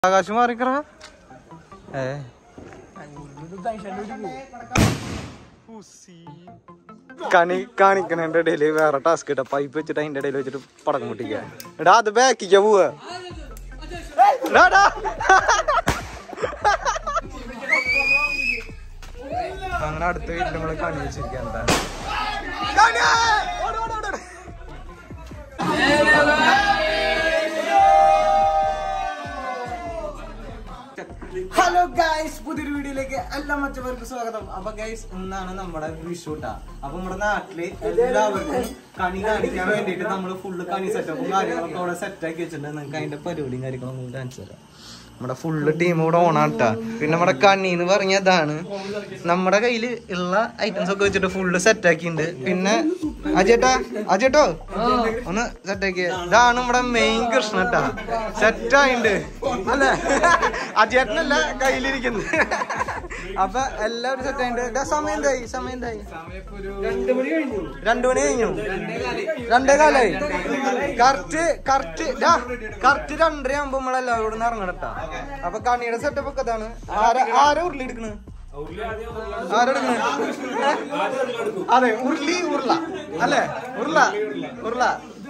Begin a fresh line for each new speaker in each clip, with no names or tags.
ആകാശം മാറിക്കറ ഏ കണി കാണിക്കണതിന്റെ ഇടയില് വേറെ ടാസ്ക് ഇട്ട പൈപ്പ് വെച്ചിട്ട് അതിന്റെ ഇടയിൽ വെച്ചിട്ട് പടക്കം പൊട്ടിക്കുക എടാ അത് ബാക്കിക്കാ പോവാ ഡാ, ഡാ. അങ്ങനെ അടുത്ത വീട്ടിൽ നമ്മള് കണി വെച്ചിരിക്കാൻ എന്താ കണി! ഓട്, ഓട്, ഓട്, ഓട്. ഹലോ ഗൈസ് പുതിയൊരു വീഡിയോയിലേക്ക് എല്ലാ മറ്റവർക്ക് സ്വാഗതം അപ്പൊ ഗൈസ് ഇന്നാണ് നമ്മുടെ വിഷുട്ടാ അപ്പൊ നമ്മുടെ നാട്ടില് എല്ലാവർക്കും കണി കാണിക്കാൻ വേണ്ടിട്ട് നമ്മള് ഫുള്ള് കണി സെറ്റപ്പും കാര്യങ്ങളൊക്കെ അവിടെ സെറ്റ് ആക്കി വെച്ചിട്ടുണ്ട് നിങ്ങൾക്ക് അതിന്റെ പരിപാടിയും കാര്യങ്ങളൊന്നും കൂടി കാണിച്ചു തരാം നമ്മുടെ ഫുള്ള് ടീം ഇവിടെ ഓണാട്ടാ പിന്നെ നമ്മുടെ കണി എന്ന് പറഞ്ഞ ഇതാണ് നമ്മുടെ കയ്യില് ഉള്ള ഐറ്റംസ് ഒക്കെ വെച്ചിട്ട് ഫുള്ള് സെറ്റ് ആക്കിയിട്ടുണ്ട് പിന്നെ അജേട്ടാ അജേട്ടോ ഒന്ന് സെറ്റ് ആക്കിയ ഇതാണ് നമ്മുടെ മെയിൻ കൃഷ്ണട്ടാ സെറ്റ് ആയിണ്ട് അല്ലേ അജേട്ടനല്ല കയ്യിലിരിക്കുന്നത് അപ്പൊ എല്ലാവരും സെറ്റ് ആയിട്ടുണ്ട് ഇതാ സമയം എന്തായി സമയം എന്തായി രണ്ടു മണി കഴിഞ്ഞു രണ്ടേ കാലായി കറക്റ്റ് കറക്റ്റ് കറക്റ്റ് രണ്ടര ആകുമ്പോ നമ്മളെല്ലാവരും ഇവിടെ നിന്ന് ഇറങ്ങണട്ടാ അപ്പൊ കണിയുടെ സെറ്റപ്പ് ഒക്കെ ഇതാണ് ആരാ ആരാ ഉരുളി എടുക്കണ് ആരാ എടുക്കണ് അതെ ഉരുളി ഉരുള അല്ലേ ഉരുള ഉരുള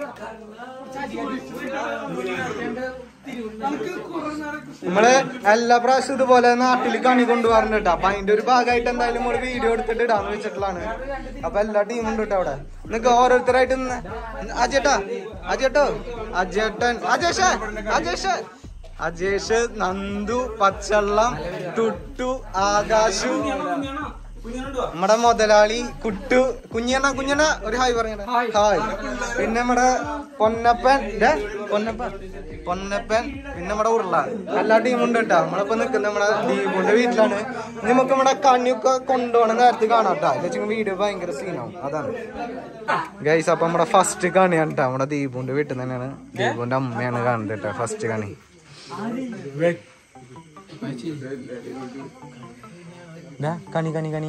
നമ്മള് എല്ലാ പ്രാവശ്യം ഇതുപോലെ നാട്ടിൽ കണി കൊണ്ടുപോകാറുണ്ട് കേട്ടോ അപ്പൊ അതിന്റെ ഒരു ഭാഗമായിട്ട് എന്തായാലും ഒരു വീഡിയോ എടുത്തിട്ട് ഇടാന്ന് വെച്ചിട്ടുള്ളതാണ് അപ്പൊ എല്ലാ ടീമും ഉണ്ട് കേട്ടോ അവിടെ നിങ്ങക്ക് ഓരോരുത്തരായിട്ട് നിന്ന് അജേട്ടാ അജേട്ടോ അജേട്ടൻ അജേഷ് അജേഷ് അജേഷ് നന്ദു പച്ചള്ളം ടുട്ടു ആകാശു നമ്മുടെ മുതലാളി കുട്ടു കുഞ്ഞണ്ണ കുഞ്ഞണ്ണ ഒരു ഹായ് പറഞ്ഞ ഹായ് പിന്നെ നമ്മുടെ പൊന്നപ്പൻ ദേ, പൊന്നപ്പൻ പൊന്നപ്പൻ പിന്നെ നമ്മുടെ ഉരുള എല്ലാ ടീമുണ്ട് കേട്ടോ നമ്മളിപ്പോ നിൽക്കുന്നത് നമ്മുടെ ദീപുന്റെ വീട്ടിലാണ് ഇനി നമുക്ക് നമ്മുടെ കണ്ണിയൊക്കെ കൊണ്ടുപോകണ നേരത്തെ കാണാം കേട്ടോ വെച്ചാൽ വീഡിയോ ഭയങ്കര സീനാവും അതാണ് ഗൈസ് അപ്പൊ നമ്മുടെ ഫസ്റ്റ് കണിയാണ് കേട്ടോ നമ്മുടെ ദീപുന്റെ വീട്ടിൽ തന്നെയാണ് ദീപുന്റെ അമ്മയാണ് കാണുന്നത് കേട്ടോ ഫസ്റ്റ് കണി ദാ, കണി കണി കണി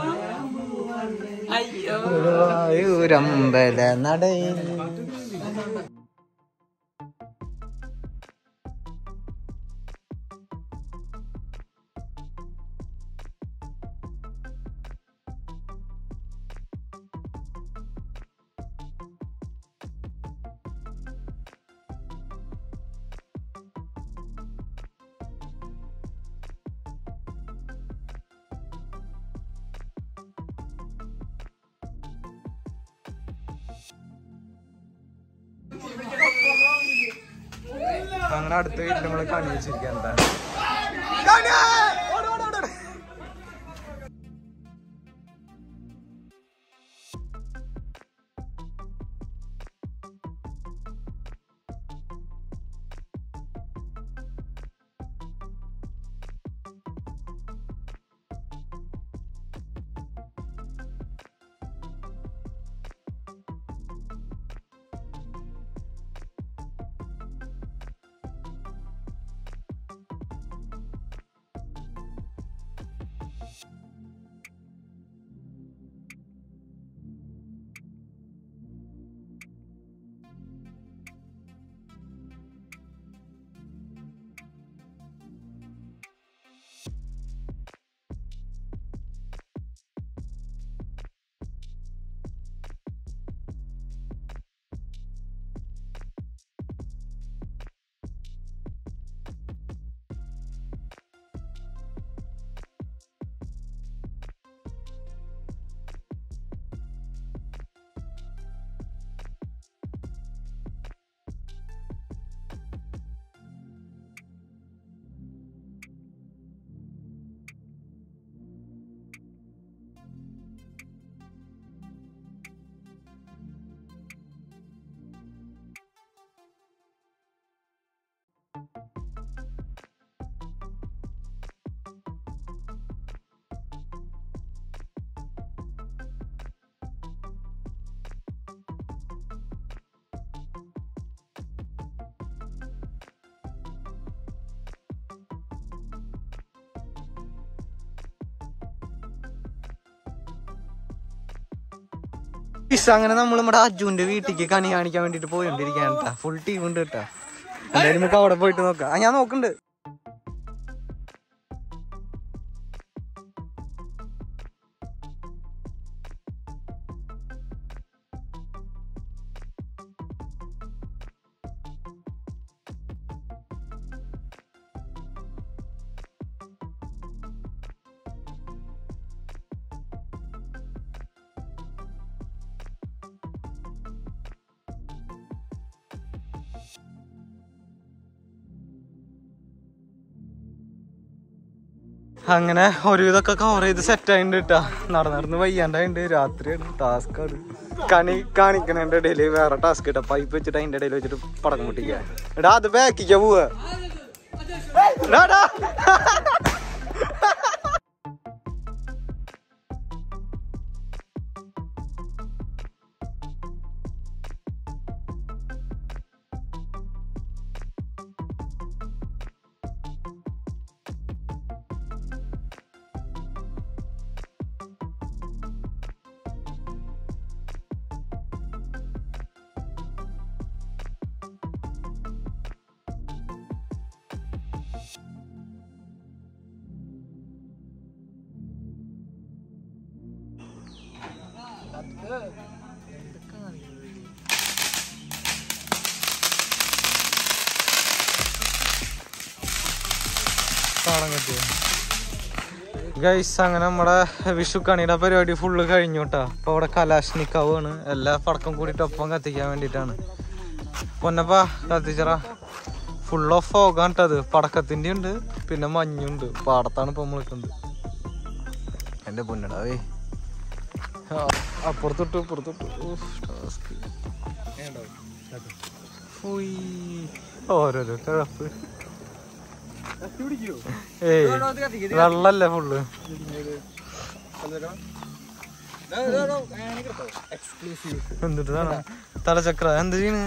ഗുരുവായൂരമ്പല നടയിൽ അങ്ങനെ അടുത്ത വീട്ടിൽ നമ്മള് കണി വെച്ചിരിക്കാൻ എന്താ കണി! ഓട്, ഓട്, ഓട്, ഓട്. ഇസ് അങ്ങനെ നമ്മൾ നമ്മുടെ അജുവിന്റെ വീട്ടിലേക്ക് കണി കാണിക്കാൻ വേണ്ടിട്ട് പോയിക്കൊണ്ടിരിക്കുകയാണ് കേട്ടാ ഫുൾ ടീം ഉണ്ട് കേട്ടാ എന്തായാലും നമുക്ക് അവിടെ പോയിട്ട് നോക്കാം ആ ഞാൻ നോക്കുന്നുണ്ട് അങ്ങനെ ഒരുവിധമൊക്കെ കവർ ചെയ്ത് സെറ്റ് ആയിട്ടുണ്ട് കേട്ടാ നടന്ന് നടന്ന് വയ്യാണ്ടായിണ്ട് രാത്രിയാണ് ടാസ്ക് ആണ് കണി കാണിക്കണതിന്റെ ഇടയിൽ വേറെ ടാസ്ക് ഇട്ടാ പൈപ്പ് വെച്ചിട്ട് അതിന്റെ ഇടയിൽ വെച്ചിട്ട് പടക്കം പൊട്ടിക്കുക എടാ അത് ബാക്കിക്കാ പോവാ എടാ, എടാ. കാണാൻ പറ്റിയോ ഗൈസ് അങ്ങനെ നമ്മുടെ വിഷു കണിയുടെ പരിപാടി ഫുള്ള് കഴിഞ്ഞു കേട്ടോ അപ്പൊ അവിടെ കലാഷ്നിക്കാവാണ് എല്ലാ പടക്കം കൂടിയിട്ട് ഒപ്പം കത്തിക്കാൻ വേണ്ടിയിട്ടാണ് പൊന്നപ്പാ കത്തിച്ചറ ഫുൾ ഓഫ് ഫോഗാണ് കേട്ടത് പടക്കത്തിന്റെ ഉണ്ട് പിന്നെ മഞ്ഞുണ്ട് പാടത്താണ് ഇപ്പൊ നമ്മൾ നിൽക്കുന്നത് എന്റെ പൊന്നടാവേ ആ, അപ്പുറത്തൊട്ട് ഇപ്പുറത്തൊട്ട് ഉഫ്, task. ഉയ്യ്. ഓരോരോ കിഴപ്പ് ഏയ് വെള്ളല്ലേ ഫുള്ള് എന്തിട്ടാണ് തലചക്ര എന്ത് ചെയ്യണ്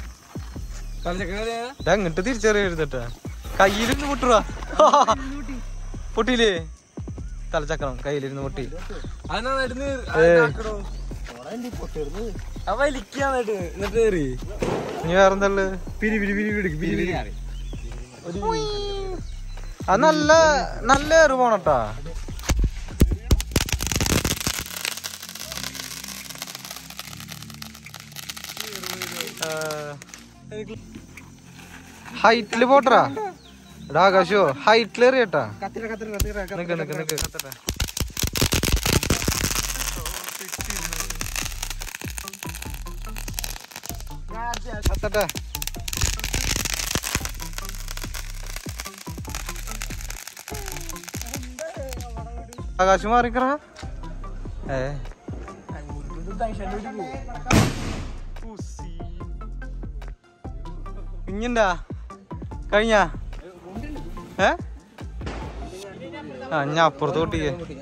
ദാ ഇങ്ങോട്ട് തിരിച്ചറിയരുതട്ടാ കയ്യിലിരുന്ന് പൊട്ടുവാ പൊട്ടിയില്ലേ തലചക്രം കയ്യിലിരുന്ന് പൊട്ടി ഇനി വേറെന്തള്ളു അത് നല്ല നല്ല ഏറ് പോണട്ടാ ഹൈറ്റില് പോട്ടറാ എടാ ആകാശോ ഹൈറ്റിൽ എറിയട്ടാ നിക്ക് നിക്ക് നിക്ക് കത്തട്ടെ ആകാശം മാറിക്കറ ഏ ഇഞ്ഞിണ്ടാ കഴിഞ്ഞ ഏ ആ ഞാൻ അപ്പുറത്ത് കൂട്ടിക്കേ